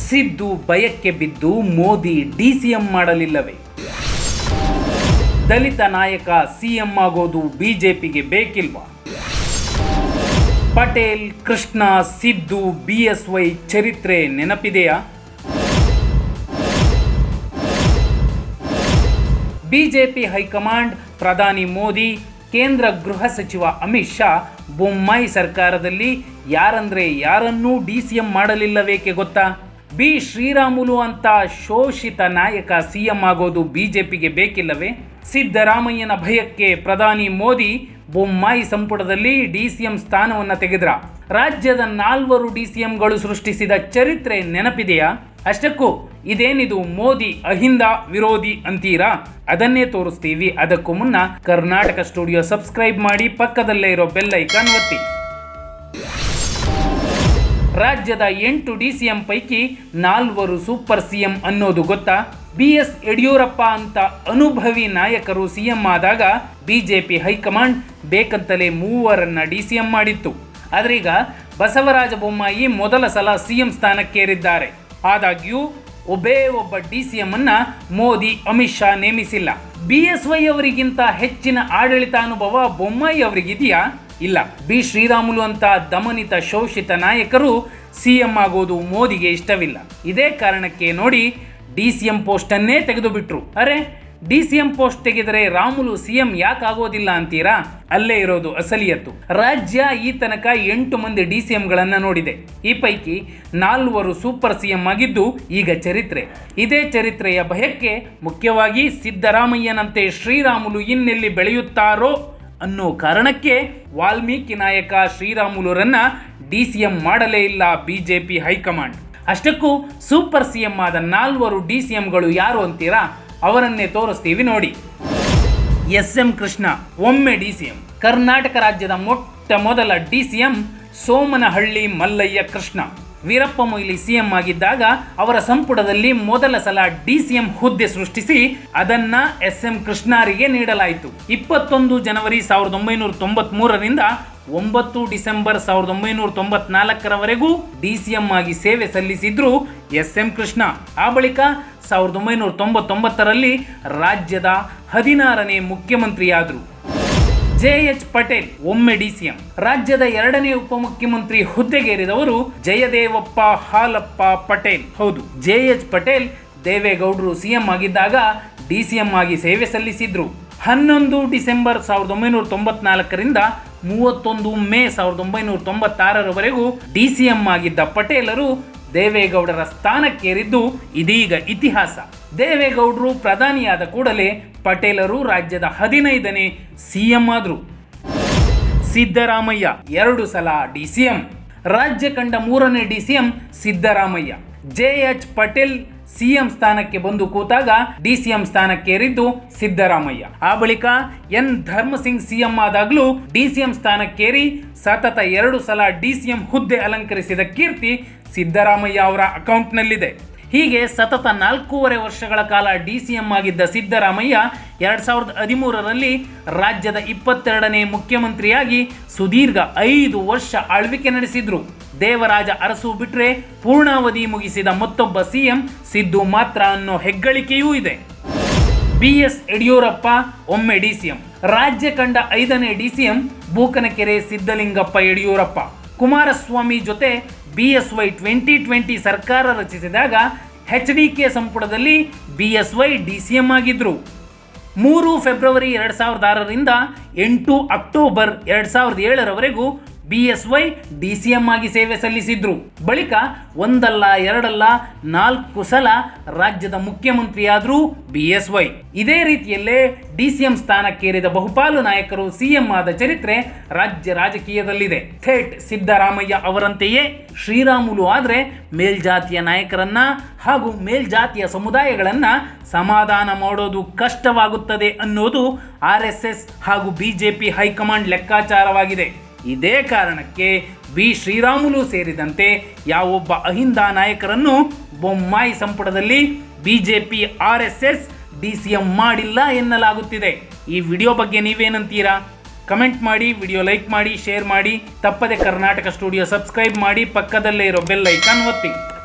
ಸಿದ್ದು ಭಯಕ್ಕೆ ಬಿದ್ದು ಮೋದಿ ಡಿಸಿಎಂ ಮಾಡಲಿಲ್ಲವೇ ದಲಿತ ನಾಯಕ ಸಿಎಂ ಆಗೋದು ಬಿಜೆಪಿಗೆ ಬೇಕಿಲ್ವಾ ಪಟೇಲ್ ಕೃಷ್ಣ ಸಿದ್ದು ಬಿಎಸ್ವೈ ಚರಿತ್ರೆ ನೆನಪಿದೆಯಾ ಬಿಜೆಪಿ ಹೈಕಮಾಂಡ್ ಪ್ರಧಾನಿ ಮೋದಿ ಕೇಂದ್ರ ಗೃಹ ಸಚಿವ ಅಮಿತ್ ಶಾ ಬೊಮ್ಮಾಯಿ ಸರ್ಕಾರದಲ್ಲಿ ಯಾರಂದ್ರೆ ಯಾರನ್ನೂ ಡಿ ಸಿ ಎಂ ಮಾಡಲಿಲ್ಲವೇಕೆ ಗೊತ್ತಾ ಬಿ ಶ್ರೀರಾಮುಲು ಅಂತ ಶೋಷಿತ ನಾಯಕ ಸಿಎಂ ಆಗೋದು ಬಿಜೆಪಿಗೆ ಬೇಕಿಲ್ಲವೇ ಸಿದ್ದರಾಮಯ್ಯನ ಭಯಕ್ಕೆ ಪ್ರಧಾನಿ ಮೋದಿ ಬೊಮ್ಮಾಯಿ ಸಂಪುಟದಲ್ಲಿ ಡಿ ಸಿ ಎಂ ಸ್ಥಾನವನ್ನು ತೆಗೆದ್ರ ರಾಜ್ಯದ ನಾಲ್ವರು ಡಿ ಸಿ ಎಂಗಳು ಸೃಷ್ಟಿಸಿದ ಚರಿತ್ರೆ ನೆನಪಿದೆಯಾ ಅಷ್ಟಕ್ಕೂ ಇದೇನಿದು ಮೋದಿ ಅಹಿಂದ ವಿರೋಧಿ ಅಂತೀರಾ ಅದನ್ನೇ ತೋರಿಸ್ತೀವಿ ಅದಕ್ಕೂ ಮುನ್ನ ಕರ್ನಾಟಕ ಸ್ಟುಡಿಯೋ ಸಬ್ಸ್ಕ್ರೈಬ್ ಮಾಡಿ ಪಕ್ಕದಲ್ಲೇ ಇರೋ ಬೆಲ್ ಐಕಾನ್ ಒತ್ತಿ ರಾಜ್ಯದ ಎಂಟು ಡಿ ಸಿ ಎಂ ಪೈಕಿ ನಾಲ್ವರು ಸೂಪರ್ ಸಿಎಂ ಅನ್ನೋದು ಗೊತ್ತಾ ಬಿ ಎಸ್ ಯಡಿಯೂರಪ್ಪ ಅಂತ ಅನುಭವಿ ನಾಯಕರು ಸಿಎಂ ಆದಾಗ ಬಿಜೆಪಿ ಹೈಕಮಾಂಡ್ ಬೇಕಂತಲೇ ಮೂವರನ್ನ ಡಿ ಸಿ ಎಂ ಮಾಡಿತ್ತು ಆದ್ರೀಗ ಬಸವರಾಜ ಬೊಮ್ಮಾಯಿ ಮೊದಲ ಸಲ ಸಿಎಂ ಸ್ಥಾನಕ್ಕೇರಿದ್ದಾರೆ ಆದಾಗ್ಯೂ ಒಬ್ಬೇ ಒಬ್ಬ ಡಿ ಸಿ ಎಂ ಅನ್ನ ಮೋದಿ ಅಮಿತ್ ಶಾ ನೇಮಿಸಿಲ್ಲ ಬಿ ಎಸ್ ವೈ ಅವರಿಗಿಂತ ಹೆಚ್ಚಿನ ಆಡಳಿತಾನುಭವ ಬೊಮ್ಮಾಯಿ ಅವರಿಗಿದೆಯಾ ಇಲ್ಲ ಬಿ ಶ್ರೀರಾಮುಲು ಅಂತ ದಮನಿತ ಶೋಷಿತ ನಾಯಕರು ಸಿಎಂ ಆಗೋದು ಮೋದಿಗೆ ಇಷ್ಟವಿಲ್ಲ ಇದೇ ಕಾರಣಕ್ಕೆ ನೋಡಿ ಡಿ ಸಿ ಎಂ ಪೋಸ್ಟ್ ಅನ್ನೇ ತೆಗೆದು ಬಿಟ್ರು ಅರೆ ಡಿ ಸಿ ಎಂ ಪೋಸ್ಟ್ ತೆಗೆದರೆ ರಾಮುಲು ಸಿಎಂ ಯಾಕೆ ಆಗೋದಿಲ್ಲ ಅಂತೀರಾ ಅಲ್ಲೇ ಇರೋದು ಅಸಲಿಯತ್ತು ರಾಜ್ಯ ಈ ತನಕ ಎಂಟು ಮಂದಿ ಡಿ ಸಿ ಎಂಗಳನ್ನ ನೋಡಿದೆ ಈ ಪೈಕಿ ನಾಲ್ವರು ಸೂಪರ್ ಸಿಎಂ ಆಗಿದ್ದು ಈಗ ಚರಿತ್ರೆ ಇದೇ ಚರಿತ್ರೆಯ ಭಯಕ್ಕೆ ಮುಖ್ಯವಾಗಿ ಸಿದ್ದರಾಮಯ್ಯನಂತೆ ಶ್ರೀರಾಮುಲು ಇನ್ನೆಲ್ಲಿ ಬೆಳೆಯುತ್ತಾರೋ ಅನ್ನೋ ಕಾರಣಕ್ಕೆ ವಾಲ್ಮೀಕಿ ನಾಯಕ ಶ್ರೀರಾಮುಲುರನ್ನ ಡಿ ಸಿ ಎಂ ಮಾಡಲೇ ಇಲ್ಲ ಬಿಜೆಪಿ ಹೈಕಮಾಂಡ್ ಅಷ್ಟಕ್ಕೂ ಸೂಪರ್ ಸಿ ಎಂ ಆದ ನಾಲ್ವರು ಡಿ ಸಿ ಎಂಗಳು ಯಾರು ಅಂತೀರಾ ಅವರನ್ನೇ ತೋರಿಸ್ತೀವಿ ನೋಡಿ ಎಸ್ ಎಂ ಕೃಷ್ಣ ಒಮ್ಮೆ ಡಿ ಸಿ ಎಂ ಕರ್ನಾಟಕ ರಾಜ್ಯದ ಮೊಟ್ಟ ಮೊದಲ D C M Somanahalli Mallaiah Krishna Veerappa Moily CM ಆಗಿದ್ದಾಗ ಅವರ ಸಂಪುಟದಲ್ಲಿ ಮೊದಲ ಸಲ ಡಿ ಸಿ ಎಂ ಹುದ್ದೆ ಸೃಷ್ಟಿಸಿ ಅದನ್ನ ಎಸ್ ಎಂ ಕೃಷ್ಣರಿಗೆ ನೀಡಲಾಯಿತು ಇಪ್ಪತ್ತೊಂದು ಜನವರಿ ಸಾವಿರದ ಒಂಬೈನೂರ ತೊಂಬತ್ ಮೂರರಿಂದ ಒಂಬತ್ತು ಡಿಸೆಂಬರ್ ಸಾವಿರದ ಒಂಬೈನೂರ ತೊಂಬತ್ನಾಲ್ಕರವರೆಗೂ ಡಿ ಸಿ ಎಂ ಆಗಿ ಸೇವೆ ಸಲ್ಲಿಸಿದ್ರು ಎಸ್ ಎಂ ಕೃಷ್ಣ ಆ ಬಳಿಕ ಸಾವಿರದ ಒಂಬೈನೂರ ತೊಂಬತ್ತೊಂಬತ್ತರಲ್ಲಿ ರಾಜ್ಯದ ಹದಿನಾರನೇ ಮುಖ್ಯಮಂತ್ರಿಯಾದರು ಜೆ ಎಚ್ ಪಟೇಲ್ ಒಮ್ಮೆ ಡಿಸಿಎಂ ರಾಜ್ಯದ ಎರಡನೇ ಉಪಮುಖ್ಯಮಂತ್ರಿ ಹುದ್ದೆಗೇರಿದವರು ಜಯದೇವಪ್ಪ ಹಾಲಪ್ಪ ಪಟೇಲ್ ಹೌದು ಜೆ ಎಚ್ ಪಟೇಲ್ ದೇವೇಗೌಡರು ಸಿಎಂ ಆಗಿದ್ದಾಗ ಡಿಸಿಎಂ ಆಗಿ ಸೇವೆ ಸಲ್ಲಿಸಿದ್ರು ಹನ್ನೊಂದು ಡಿಸೆಂಬರ್ ಸಾವಿರದ ಒಂಬೈನೂರ ತೊಂಬತ್ನಾಲ್ಕರಿಂದ ಮೂವತ್ತೊಂದು ಮೇ ಸಾವಿರದ ಒಂಬೈನೂರ ತೊಂಬತ್ತಾರರವರೆಗೂ ಡಿಸಿಎಂ ಆಗಿದ್ದ ಪಟೇಲರು ದೇವೇಗೌಡರ ಸ್ಥಾನಕ್ಕೇರಿದ್ದು ಇದೀಗ ಇತಿಹಾಸ ದೇವೇಗೌಡರು ಪ್ರಧಾನಿಯಾದ ಕೂಡಲೇ ಪಟೇಲರು ರಾಜ್ಯದ ಹದಿನೈದನೇ ಸಿಎಂ ಆದರು ಸಿದ್ದರಾಮಯ್ಯ ಎರಡು ಸಲ ಡಿಸಿಎಂ ರಾಜ್ಯ ಕಂಡ ಮೂರನೇ DCM Siddaramaiah J H Patel CM ಸ್ಥಾನಕ್ಕೆ ಬಂದು ಕೂತಾಗ ಡಿಸಿಎಂ ಸ್ಥಾನಕ್ಕೇರಿದ್ದು ಸಿದ್ದರಾಮಯ್ಯ ಆ ಬಳಿಕ ಎನ್ ಧರ್ಮಸಿಂಗ್ ಸಿಎಂ ಆದಾಗಲೂ ಡಿಸಿಎಂ ಸ್ಥಾನಕ್ಕೇರಿ ಸತತ ಎರಡು ಸಲ ಡಿಸಿಎಂ ಹುದ್ದೆ ಅಲಂಕರಿಸಿದ ಕೀರ್ತಿ ಸಿದ್ದರಾಮಯ್ಯ ಅವರ ಅಕೌಂಟ್ನಲ್ಲಿದೆ ಹೀಗೆ ಸತತ ನಾಲ್ಕೂವರೆ ವರ್ಷಗಳ ಕಾಲ ಡಿ ಸಿ ಎಂ ಆಗಿದ್ದ ಸಿದ್ದರಾಮಯ್ಯ ಎರಡು ಸಾವಿರದ ಹದಿಮೂರರಲ್ಲಿ ರಾಜ್ಯದ ಇಪ್ಪತ್ತೆರಡನೇ ಮುಖ್ಯಮಂತ್ರಿಯಾಗಿ ಸುದೀರ್ಘ ಐದು ವರ್ಷ ಆಳ್ವಿಕೆ ನಡೆಸಿದ್ರು ದೇವರಾಜ ಅರಸು ಬಿಟ್ರೆ ಪೂರ್ಣಾವಧಿ ಮುಗಿಸಿದ ಮತ್ತೊಬ್ಬ ಸಿಎಂ ಸಿದ್ದು ಮಾತ್ರ ಅನ್ನೋ ಹೆಗ್ಗಳಿಕೆಯೂ ಇದೆ ಬಿ ಎಸ್ ಯಡಿಯೂರಪ್ಪ ಒಮ್ಮೆ ಡಿಸಿಎಂ ರಾಜ್ಯ ಕಂಡ ಐದನೇ ಡಿಸಿಎಂ ಬೂಕನಕೆರೆ ಸಿದ್ದಲಿಂಗಪ್ಪ ಯಡಿಯೂರಪ್ಪ ಕುಮಾರಸ್ವಾಮಿ ಜೊತೆ B S Y twenty twenty ಸರ್ಕಾರ ರಚಿಸಿದಾಗ ಎಚ್ ಡಿ ಕೆ ಸಂಪುಟದಲ್ಲಿ B S Y D C M ಆಗಿದ್ರು ಮೂರು ಫೆಬ್ರವರಿ ಎರಡು ಸಾವಿರದ ಆರರಿಂದ ಎಂಟು ಅಕ್ಟೋಬರ್ ಎರಡು ಸಾವಿರದ ಏಳರವರೆಗೂ B S Y D C M ಆಗಿ ಸೇವೆ ಸಲ್ಲಿಸಿದ್ರು ಬಳಿಕ ಒಂದಲ್ಲ ಎರಡಲ್ಲ ನಾಲ್ಕು ಸಲ ರಾಜ್ಯದ ಮುಖ್ಯಮಂತ್ರಿಯಾದರೂ ಬಿ ಎಸ್ ವೈ ಇದೇ ರೀತಿಯಲ್ಲೇ ಡಿ ಸಿ ಎಂ ಸ್ಥಾನಕ್ಕೇರಿದ ಬಹುಪಾಲು ನಾಯಕರು ಸಿಎಂ ಆದ ಚರಿತ್ರೆ ರಾಜ್ಯ ರಾಜಕೀಯದಲ್ಲಿದೆ ಥೇಟ್ ಸಿದ್ದರಾಮಯ್ಯ ಅವರಂತೆಯೇ ಶ್ರೀರಾಮುಲು ಆದರೆ ಮೇಲ್ಜಾತಿಯ ನಾಯಕರನ್ನ ಹಾಗೂ ಮೇಲ್ಜಾತಿಯ ಸಮುದಾಯಗಳನ್ನ ಸಮಾಧಾನ ಮಾಡೋದು ಕಷ್ಟವಾಗುತ್ತದೆ ಅನ್ನೋದು ಆರ್ ಎಸ್ ಎಸ್ ಹಾಗೂ ಬಿಜೆಪಿ ಹೈಕಮಾಂಡ್ ಲೆಕ್ಕಾಚಾರವಾಗಿದೆ ಇದೇ ಕಾರಣಕ್ಕೆ ಬಿ ಶ್ರೀರಾಮುಲು ಸೇರಿದಂತೆ ಯಾವೊಬ್ಬ ಅಹಿಂದ ನಾಯಕರನ್ನು ಬೊಮ್ಮಾಯಿ ಸಂಪುಟದಲ್ಲಿ BJP R S S D C M ಮಾಡಿಲ್ಲ ಎನ್ನಲಾಗುತ್ತಿದೆ ಈ ವಿಡಿಯೋ ಬಗ್ಗೆ ನೀವೇನಂತೀರಾ ಕಮೆಂಟ್ ಮಾಡಿ ವಿಡಿಯೋ ಲೈಕ್ ಮಾಡಿ ಶೇರ್ ಮಾಡಿ ತಪ್ಪದೆ ಕರ್ನಾಟಕ ಸ್ಟುಡಿಯೋ ಸಬ್ಸ್ಕ್ರೈಬ್ ಮಾಡಿ ಪಕ್ಕದಲ್ಲೇ ಇರೋ ಬೆಲ್ ಐಕಾನ್ ಒತ್ತಿ